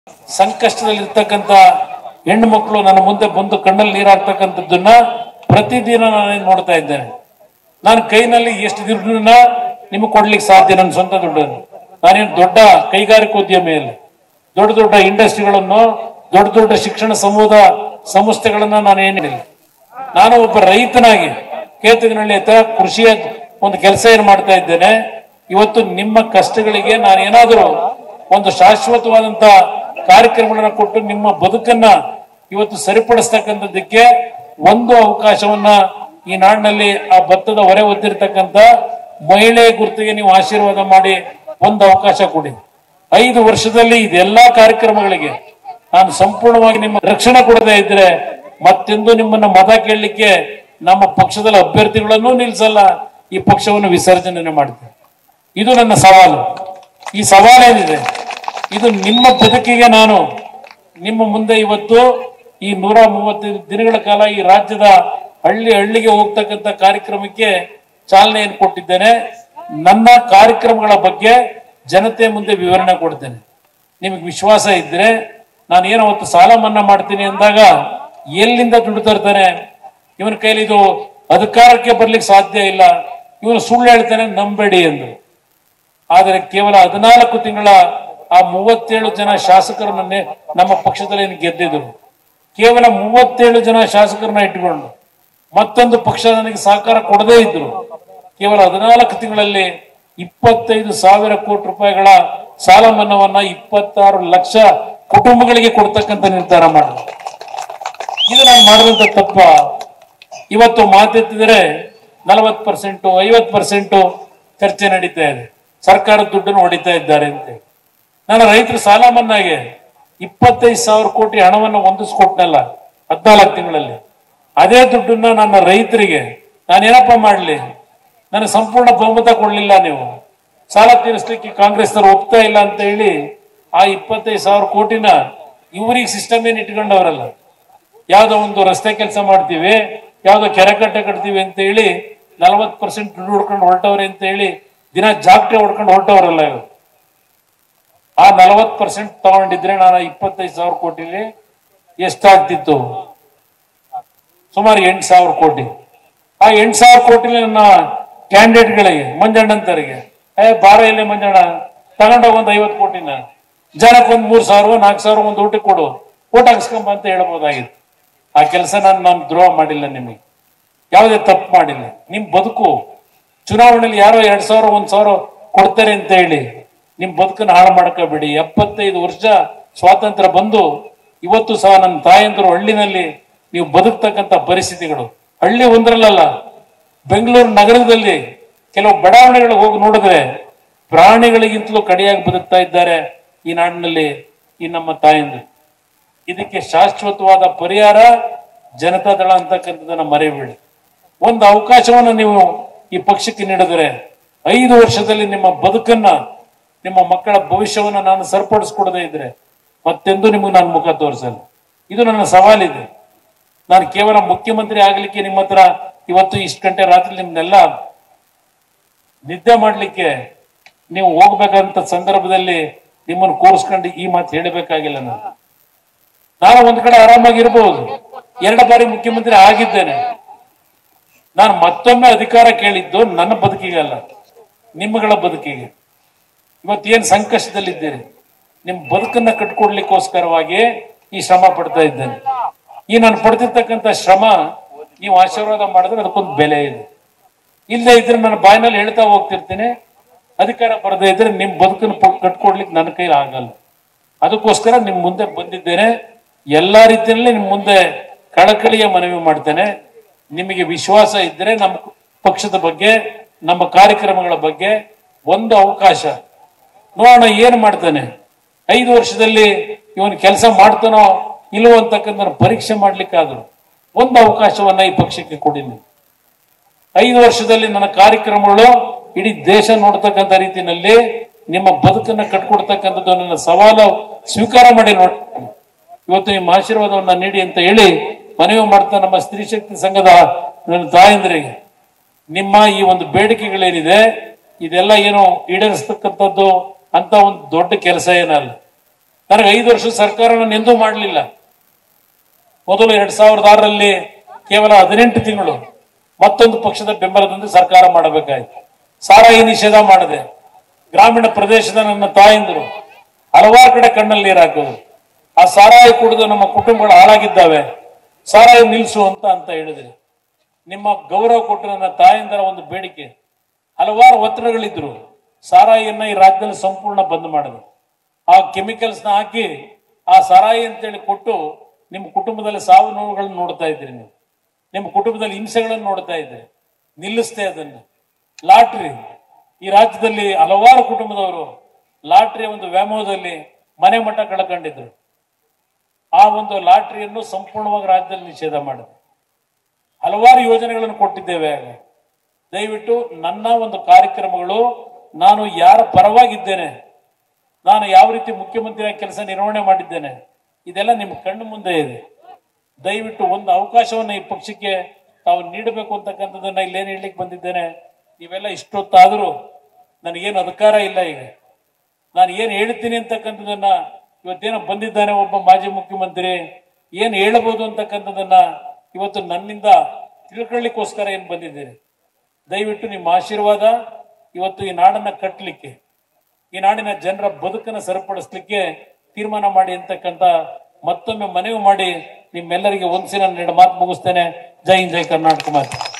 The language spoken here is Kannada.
ಸಂಕಷ್ಟದಲ್ಲಿರ್ತಕ್ಕಂಥ ಹೆಣ್ಣು ಮಕ್ಕಳು ನನ್ನ ಮುಂದೆ ಬಂದು ಕಣ್ಣಲ್ಲಿ ನೀರು ಹಾಕ್ತಕ್ಕಂಥದ್ದನ್ನ ಪ್ರತಿದಿನ ನಾನು ನೋಡ್ತಾ ಇದ್ದೇನೆ ನಾನು ಕೈನಲ್ಲಿ ಎಷ್ಟು ದುಡ್ಡನ್ನ ನಿಮಗೆ ಕೊಡ್ಲಿಕ್ಕೆ ಸಾಧ್ಯ ನನ್ನ ಸ್ವಂತ ದುಡ್ಡನ್ನು ನಾನೇನು ದೊಡ್ಡ ಕೈಗಾರಿಕೋದ್ಯಮಿ ಅಲ್ಲ ದೊಡ್ಡ ದೊಡ್ಡ ಇಂಡಸ್ಟ್ರಿಗಳನ್ನು ದೊಡ್ಡ ದೊಡ್ಡ ಶಿಕ್ಷಣ ಸಮೂಹ ಸಂಸ್ಥೆಗಳನ್ನ ನಾನು ಏನಿಲ್ಲ ನಾನು ಒಬ್ಬ ರೈತನಾಗಿ ಕೇತುಗಿನಹಳ್ಳಿ ಹತ್ರ ಕೃಷಿಯ ಒಂದು ಕೆಲಸ ಏನು ಮಾಡ್ತಾ ಇದ್ದೇನೆ ಇವತ್ತು ನಿಮ್ಮ ಕಷ್ಟಗಳಿಗೆ ನಾನು ಏನಾದರೂ ಒಂದು ಶಾಶ್ವತವಾದಂತ ಕಾರ್ಯಕ್ರಮಗಳನ್ನ ಕೊಟ್ಟು ನಿಮ್ಮ ಬದುಕನ್ನ ಇವತ್ತು ಸರಿಪಡಿಸ್ತಕ್ಕಂಥದ್ದಕ್ಕೆ ಒಂದು ಅವಕಾಶವನ್ನ ಈ ನಾಡಿನಲ್ಲಿ ಆ ಭತ್ತದ ಹೊರೆ ಹೊತ್ತಿರ್ತಕ್ಕಂಥ ಮಹಿಳೆ ಗುರುತಿಗೆ ನೀವು ಆಶೀರ್ವಾದ ಮಾಡಿ ಒಂದು ಅವಕಾಶ ಕೊಡಿ ಐದು ವರ್ಷದಲ್ಲಿ ಇದೆಲ್ಲಾ ಕಾರ್ಯಕ್ರಮಗಳಿಗೆ ನಾನು ಸಂಪೂರ್ಣವಾಗಿ ನಿಮ್ಮ ರಕ್ಷಣೆ ಕೊಡದೇ ಇದ್ರೆ ಮತ್ತೆಂದು ನಿಮ್ಮನ್ನ ಮತ ಕೇಳಲಿಕ್ಕೆ ನಮ್ಮ ಪಕ್ಷದ ಅಭ್ಯರ್ಥಿಗಳನ್ನು ನಿಲ್ಸಲ್ಲ ಈ ಪಕ್ಷವನ್ನು ವಿಸರ್ಜನೆ ಮಾಡ್ತೇನೆ ಇದು ನನ್ನ ಸವಾಲು ಈ ಸವಾಲೇನಿದೆ ಇದು ನಿಮ್ಮ ಬದುಕಿಗೆ ನಾನು ನಿಮ್ಮ ಮುಂದೆ ಇವತ್ತು ಈ ನೂರ ಮೂವತ್ತೈದು ದಿನಗಳ ಕಾಲ ಈ ರಾಜ್ಯದ ಹಳ್ಳಿ ಹಳ್ಳಿಗೆ ಹೋಗ್ತಕ್ಕಂಥ ಕಾರ್ಯಕ್ರಮಕ್ಕೆ ಚಾಲನೆಯನ್ನು ಕೊಟ್ಟಿದ್ದೇನೆ ನನ್ನ ಕಾರ್ಯಕ್ರಮಗಳ ಬಗ್ಗೆ ಜನತೆ ಮುಂದೆ ವಿವರಣೆ ಕೊಡ್ತೇನೆ ನಿಮಗೆ ವಿಶ್ವಾಸ ಇದ್ರೆ ನಾನು ಏನೋ ಅವತ್ತು ಸಾಲ ಮನ್ನಾ ಮಾಡ್ತೀನಿ ಅಂದಾಗ ಎಲ್ಲಿಂದ ದುಡ್ಡು ತರ್ತಾನೆ ಇವನ ಕೈಲಿ ಇದು ಅಧಿಕಾರಕ್ಕೆ ಬರ್ಲಿಕ್ಕೆ ಸಾಧ್ಯ ಇಲ್ಲ ಇವನು ಸುಳ್ಳು ಹೇಳ್ತಾನೆ ನಂಬೇಡಿ ಎಂದು ಆದರೆ ಕೇವಲ ಹದಿನಾಲ್ಕು ತಿಂಗಳ ಆ ಮೂವತ್ತೇಳು ಜನ ಶಾಸಕರನ್ನೇ ನಮ್ಮ ಪಕ್ಷದಲ್ಲಿ ಏನು ಗೆದ್ದಿದ್ರು ಕೇವಲ ಮೂವತ್ತೇಳು ಜನ ಶಾಸಕರನ್ನ ಇಟ್ಟುಕೊಂಡು ಮತ್ತೊಂದು ಪಕ್ಷ ನನಗೆ ಸಹಕಾರ ಕೊಡದೇ ಇದ್ರು ಕೇವಲ ಹದಿನಾಲ್ಕು ತಿಂಗಳಲ್ಲಿ ಇಪ್ಪತ್ತೈದು ಸಾವಿರ ಕೋಟಿ ರೂಪಾಯಿಗಳ ಸಾಲ ಮನ್ನಾವನ್ನ ಇಪ್ಪತ್ತಾರು ಲಕ್ಷ ಕುಟುಂಬಗಳಿಗೆ ಕೊಡ್ತಕ್ಕಂಥ ನಿರ್ಧಾರ ಮಾಡಿದ್ರು ಇದು ನಾನು ಮಾಡಿದಂತ ತಪ್ಪ ಇವತ್ತು ಮಾತೆತ್ತಿದರೆ ನಲವತ್ತು ಪರ್ಸೆಂಟು ಐವತ್ತು ಪರ್ಸೆಂಟು ಚರ್ಚೆ ನಡೀತಾ ಇದೆ ಸರ್ಕಾರದ ದುಡ್ಡನ್ನು ಹೊಡಿತಾ ಇದ್ದಾರೆ ಅಂತ ನಾನು ರೈತರ ಸಾಲ ಮನ್ನಾಗೆ ಇಪ್ಪತ್ತೈದು ಸಾವಿರ ಕೋಟಿ ಹಣವನ್ನು ಹೊಂದಿಸ್ಕೊಟ್ನಲ್ಲ ಹದಿನಾಲ್ಕು ತಿಂಗಳಲ್ಲಿ ಅದೇ ದುಡ್ಡನ್ನ ನನ್ನ ರೈತರಿಗೆ ನಾನೇನಪ್ಪ ಮಾಡಲಿ ನನಗೆ ಸಂಪೂರ್ಣ ಬಹುಮತ ಕೊಡ್ಲಿಲ್ಲ ನೀವು ಸಾಲ ತೀರಿಸ್ಲಿಕ್ಕೆ ಕಾಂಗ್ರೆಸ್ನವ್ರು ಒಪ್ತಾ ಇಲ್ಲ ಅಂತ ಹೇಳಿ ಆ ಇಪ್ಪತ್ತೈದು ಸಾವಿರ ಕೋಟಿನ ಇವರಿಗೆ ಸಿಸ್ಟಮ್ ಏನ್ ಇಟ್ಕೊಂಡವರಲ್ಲ ಯಾವ್ದೋ ಒಂದು ರಸ್ತೆ ಕೆಲಸ ಮಾಡ್ತೀವಿ ಯಾವ್ದೋ ಕೆರೆ ಕಟ್ಟೆ ಕಟ್ತೀವಿ ಅಂತ ಹೇಳಿ ನಲವತ್ತು ಪರ್ಸೆಂಟ್ ದುಡ್ಡು ಹೊಡ್ಕೊಂಡು ಹೊರಟವ್ರೆ ಅಂತ ಹೇಳಿ ದಿನ ಜಾಗ್ಟೆ ಹೊಡ್ಕೊಂಡು ಹೊರಟವರಲ್ಲ ಇವರು ಆ ನಲವತ್ತು ಪರ್ಸೆಂಟ್ ತಗೊಂಡಿದ್ರೆ ನಾನು ಇಪ್ಪತ್ತೈದು ಸಾವಿರ ಕೋಟಿಲಿ ಎಷ್ಟಾಗ್ತಿತ್ತು ಸುಮಾರು ಎಂಟು ಸಾವಿರ ಕೋಟಿ ಆ ಎಂಟು ಸಾವಿರ ಕೋಟಿಲಿ ನನ್ನ ಕ್ಯಾಂಡಿಡೇಟ್ಗಳಿಗೆ ಮಂಜಣ್ಣಂತರಿಗೆ ಏ ಬಾರ ಇಲ್ಲಿ ಮಂಜಣ್ಣ ತಗೊಂಡೋಗ ಒಂದು ಐವತ್ತು ಕೋಟಿನ ಜನಕ್ಕೆ ಒಂದು ಮೂರು ಸಾವಿರ ನಾಲ್ಕು ಸಾವಿರ ಒಂದು ಊಟಕ್ಕೆ ಕೊಡು ಊಟ ಹಾಕ್ಸ್ಕೊಂಬ ಅಂತ ಹೇಳ್ಬೋದಾಗಿತ್ತು ಆ ಕೆಲಸ ನಾನು ನಾನು ದ್ರೋಹ ಮಾಡಿಲ್ಲ ನಿಮಗೆ ಯಾವುದೇ ತಪ್ಪು ಮಾಡಿಲ್ಲ ನಿಮ್ ಬದುಕು ಚುನಾವಣೆಯಲ್ಲಿ ಯಾರೋ ಎರಡ್ ಸಾವಿರ ಒಂದ್ ಸಾವಿರ ಕೊಡ್ತಾರೆ ಅಂತ ಹೇಳಿ ನಿಮ್ ಬದುಕನ್ನು ಹಾಳು ಮಾಡ್ಕೋಬೇಡಿ ಎಪ್ಪತ್ತೈದು ವರ್ಷ ಸ್ವಾತಂತ್ರ್ಯ ಬಂದು ಇವತ್ತು ಸಹ ನನ್ನ ತಾಯಂದಿರು ಹಳ್ಳಿನಲ್ಲಿ ನೀವು ಬದುಕ್ತಕ್ಕಂಥ ಪರಿಸ್ಥಿತಿಗಳು ಹಳ್ಳಿ ಒಂದ್ರಲ್ಲ ಬೆಂಗಳೂರು ನಗರದಲ್ಲಿ ಕೆಲವು ಬಡಾವಣೆಗಳಿಗೆ ಹೋಗಿ ನೋಡಿದ್ರೆ ಪ್ರಾಣಿಗಳಿಗಿಂತಲೂ ಕಡಿಯಾಗಿ ಬದುಕ್ತಾ ಇದ್ದಾರೆ ಈ ನಾಡಿನಲ್ಲಿ ಈ ನಮ್ಮ ತಾಯಂದಿರು ಇದಕ್ಕೆ ಶಾಶ್ವತವಾದ ಪರಿಹಾರ ಜನತಾದಳ ಅಂತಕ್ಕಂಥದ್ದನ್ನ ಮರೆಯಬೇಡಿ ಒಂದು ಅವಕಾಶವನ್ನು ನೀವು ಈ ಪಕ್ಷಕ್ಕೆ ನೀಡಿದರೆ ಐದು ವರ್ಷದಲ್ಲಿ ನಿಮ್ಮ ಬದುಕನ್ನ ನಿಮ್ಮ ಮಕ್ಕಳ ಭವಿಷ್ಯವನ್ನ ನಾನು ಸರಿಪಡಿಸ್ಕೊಡದೇ ಇದ್ರೆ ಮತ್ತೆಂದೂ ನಿಮಗೆ ನಾನು ಮುಖ ತೋರಿಸಲ್ಲ ಇದು ನನ್ನ ಸವಾಲಿದೆ ನಾನು ಕೇವಲ ಮುಖ್ಯಮಂತ್ರಿ ಆಗ್ಲಿಕ್ಕೆ ನಿಮ್ಮ ಹತ್ರ ಇವತ್ತು ಇಷ್ಟು ಗಂಟೆ ರಾತ್ರಿ ನಿಮ್ನೆಲ್ಲ ನಿದ್ದೆ ಮಾಡ್ಲಿಕ್ಕೆ ನೀವು ಹೋಗ್ಬೇಕಂತ ಸಂದರ್ಭದಲ್ಲಿ ನಿಮ್ಮನ್ನು ಕೂರಿಸ್ಕೊಂಡು ಈ ಮಾತು ಹೇಳಬೇಕಾಗಿಲ್ಲ ನಾನು ನಾನು ಒಂದ್ ಕಡೆ ಆರಾಮಾಗಿರ್ಬಹುದು ಎರಡು ಬಾರಿ ಮುಖ್ಯಮಂತ್ರಿ ಆಗಿದ್ದೇನೆ ನಾನು ಮತ್ತೊಮ್ಮೆ ಅಧಿಕಾರ ಕೇಳಿದ್ದು ನನ್ನ ಬದುಕಿಗಲ್ಲ ನಿಮ್ಮಗಳ ಬದುಕಿಗೆ ಇವತ್ತೇನ್ ಸಂಕಷ್ಟದಲ್ಲಿದ್ದೀರಿ ನಿಮ್ ಬದುಕನ್ನ ಕಟ್ಕೊಡ್ಲಿಕ್ಕೋಸ್ಕರವಾಗಿ ಈ ಶ್ರಮ ಪಡ್ತಾ ಇದ್ದೇನೆ ಈ ನಾನು ಪಡ್ತಿರ್ತಕ್ಕಂಥ ಶ್ರಮ ನೀವು ಆಶೀರ್ವಾದ ಮಾಡಿದ್ರೆ ಅದಕ್ಕೊಂದು ಬೆಲೆ ಇದೆ ಇಲ್ಲದೆ ಇದ್ರೆ ನನ್ನ ಬಾಯಿನಲ್ಲಿ ಹೇಳ್ತಾ ಹೋಗ್ತಿರ್ತೀನಿ ಅಧಿಕಾರ ಬರದೇ ಇದ್ರೆ ನಿಮ್ ಬದುಕನ್ನು ಪ- ಕಟ್ಕೊಡ್ಲಿಕ್ಕೆ ನನ್ನ ಕೈಲಿ ಆಗಲ್ಲ ಅದಕ್ಕೋಸ್ಕರ ನಿಮ್ ಮುಂದೆ ಬಂದಿದ್ದೇನೆ ಎಲ್ಲಾ ರೀತಿಯಲ್ಲಿ ನಿಮ್ ಮುಂದೆ ಕಳಕಳಿಯ ಮನವಿ ಮಾಡ್ತೇನೆ ನಿಮಗೆ ವಿಶ್ವಾಸ ಇದ್ರೆ ನಮ್ಮ ಪಕ್ಷದ ಬಗ್ಗೆ ನಮ್ಮ ಕಾರ್ಯಕ್ರಮಗಳ ಬಗ್ಗೆ ಒಂದು ಅವಕಾಶ ನೋಡೋಣ ಏನ್ ಮಾಡ್ತಾನೆ ಐದು ವರ್ಷದಲ್ಲಿ ಇವನು ಕೆಲಸ ಮಾಡ್ತಾನೋ ಇಲ್ವೋ ಅಂತಕ್ಕಂಥ ಪರೀಕ್ಷೆ ಮಾಡ್ಲಿಕ್ಕಾದ್ರು ಒಂದು ಅವಕಾಶವನ್ನ ಈ ಪಕ್ಷಕ್ಕೆ ಕೊಡಿ ನೀವು ಐದು ವರ್ಷದಲ್ಲಿ ನನ್ನ ಕಾರ್ಯಕ್ರಮಗಳು ಇಡೀ ದೇಶ ನೋಡ್ತಕ್ಕಂಥ ರೀತಿಯಲ್ಲಿ ನಿಮ್ಮ ಬದುಕನ್ನ ಕಟ್ಕೊಡ್ತಕ್ಕಂಥದ್ದು ನನ್ನ ಸವಾಲು ಸ್ವೀಕಾರ ಮಾಡಿ ನೋಡಿ ಇವತ್ತು ನಿಮ್ಮ ಆಶೀರ್ವಾದವನ್ನ ನೀಡಿ ಅಂತ ಹೇಳಿ ಮನವಿ ಮಾಡ್ತಾ ನಮ್ಮ ಸ್ತ್ರೀ ಶಕ್ತಿ ಸಂಘದ ನನ್ನ ತಾಯಂದ್ರಿಗೆ ನಿಮ್ಮ ಈ ಒಂದು ಬೇಡಿಕೆಗಳೇನಿದೆ ಇದೆಲ್ಲ ಏನು ಈಡೇರಿಸ್ತಕ್ಕಂಥದ್ದು ಅಂತ ಒಂದು ದೊಡ್ಡ ಕೆಲಸ ಏನಲ್ಲ ನನಗೆ ಐದು ವರ್ಷ ಸರ್ಕಾರ ನಾನು ಎಂದೂ ಮಾಡಲಿಲ್ಲ ಮೊದಲು ಎರಡ್ ಸಾವಿರದ ಆರರಲ್ಲಿ ಕೇವಲ ಹದಿನೆಂಟು ತಿಂಗಳು ಮತ್ತೊಂದು ಪಕ್ಷದ ಬೆಂಬಲದೊಂದಿಗೆ ಸರ್ಕಾರ ಮಾಡಬೇಕಾಯ್ತು ಸಾರಾಯಿ ನಿಷೇಧ ಮಾಡಿದೆ ಗ್ರಾಮೀಣ ಪ್ರದೇಶದ ನನ್ನ ತಾಯಂದರು ಹಲವಾರು ಕಡೆ ಕಣ್ಣಲ್ಲಿ ನೀರು ಹಾಕೋದು ಆ ಸಾರಾಯಿ ಕುಡಿದು ನಮ್ಮ ಕುಟುಂಬಗಳು ಹಾಳಾಗಿದ್ದಾವೆ ಸಾರಾಯಿ ನಿಲ್ಲಿಸು ಅಂತ ಅಂತ ಹೇಳಿದ್ರಿ ನಿಮ್ಮ ಗೌರವ ಕೊಟ್ಟು ನನ್ನ ತಾಯಂದರ ಒಂದು ಬೇಡಿಕೆ ಹಲವಾರು ಒತ್ತಡಗಳಿದ್ರು ಸಾರಾಯಿಯನ್ನ ಈ ರಾಜ್ಯದಲ್ಲಿ ಸಂಪೂರ್ಣ ಬಂದ್ ಮಾಡಿದ್ರು ಆ ಕೆಮಿಕಲ್ಸ್ನ ಹಾಕಿ ಆ ಸಾರಾಯಿ ಅಂತೇಳಿ ಕೊಟ್ಟು ನಿಮ್ಮ ಕುಟುಂಬದಲ್ಲಿ ಸಾವು ನೋವುಗಳನ್ನು ನೋಡ್ತಾ ಇದ್ದೀರಿ ನೀವು ನಿಮ್ಮ ಕುಟುಂಬದಲ್ಲಿ ಹಿಂಸೆಗಳನ್ನು ನೋಡ್ತಾ ಇದ್ದೀರಿ ನಿಲ್ಲಿಸ್ತೇ ಅದನ್ನು ಲಾಟ್ರಿ ಈ ರಾಜ್ಯದಲ್ಲಿ ಹಲವಾರು ಕುಟುಂಬದವರು ಲಾಟ್ರಿಯ ಒಂದು ವ್ಯಾಮೋಹದಲ್ಲಿ ಮನೆ ಮಠ ಕಳ್ಕೊಂಡಿದ್ರು ಆ ಒಂದು ಲಾಟ್ರಿಯನ್ನು ಸಂಪೂರ್ಣವಾಗಿ ರಾಜ್ಯದಲ್ಲಿ ನಿಷೇಧ ಮಾಡಿದೆ ಹಲವಾರು ಯೋಜನೆಗಳನ್ನು ಕೊಟ್ಟಿದ್ದೇವೆ ಆಗ ದಯವಿಟ್ಟು ನನ್ನ ಒಂದು ಕಾರ್ಯಕ್ರಮಗಳು ನಾನು ಯಾರ ಪರವಾಗಿದ್ದೇನೆ ನಾನು ಯಾವ ರೀತಿ ಮುಖ್ಯಮಂತ್ರಿಯಾಗಿ ಕೆಲಸ ನಿರ್ವಹಣೆ ಮಾಡಿದ್ದೇನೆ ಇದೆಲ್ಲ ನಿಮ್ಮ ಕಣ್ಣು ಮುಂದೆ ಇದೆ ದಯವಿಟ್ಟು ಒಂದು ಅವಕಾಶವನ್ನು ಈ ಪಕ್ಷಕ್ಕೆ ತಾವು ನೀಡಬೇಕು ಅಂತಕ್ಕಂಥದ್ದನ್ನ ಇಲ್ಲೇನು ಹೇಳಲಿಕ್ಕೆ ಬಂದಿದ್ದೇನೆ ನೀವೆಲ್ಲ ಇಷ್ಟೊತ್ತಾದರೂ ನನಗೇನು ಅಧಿಕಾರ ಇಲ್ಲ ಈಗ ನಾನು ಏನು ಹೇಳ್ತೀನಿ ಅಂತಕ್ಕಂಥದ್ದನ್ನ ಇವತ್ತೇನೋ ಬಂದಿದ್ದಾನೆ ಒಬ್ಬ ಮಾಜಿ ಮುಖ್ಯಮಂತ್ರಿ ಏನು ಹೇಳಬಹುದು ಅಂತಕ್ಕಂಥದ್ದನ್ನ ಇವತ್ತು ನನ್ನಿಂದ ತಿಳ್ಕೊಳ್ಳಿಕ್ಕೋಸ್ಕರ ಏನು ಬಂದಿದ್ದೇನೆ ದಯವಿಟ್ಟು ನಿಮ್ಮ ಆಶೀರ್ವಾದ ಇವತ್ತು ಈ ನಾಡನ್ನ ಕಟ್ಟಲಿಕ್ಕೆ ಈ ನಾಡಿನ ಜನರ ಬದುಕನ್ನು ಸರಿಪಡಿಸ್ಲಿಕ್ಕೆ ತೀರ್ಮಾನ ಮಾಡಿ ಅಂತಕ್ಕಂಥ ಮತ್ತೊಮ್ಮೆ ಮನವಿ ಮಾಡಿ ನಿಮ್ಮೆಲ್ಲರಿಗೆ ಒಂದ್ಸಿ ನಾನು ಎರಡು ಮಾತು ಮುಗಿಸ್ತೇನೆ ಜೈ ಹಿಂದ್ ಜೈ ಕರ್ನಾಟಕ ಮಾತು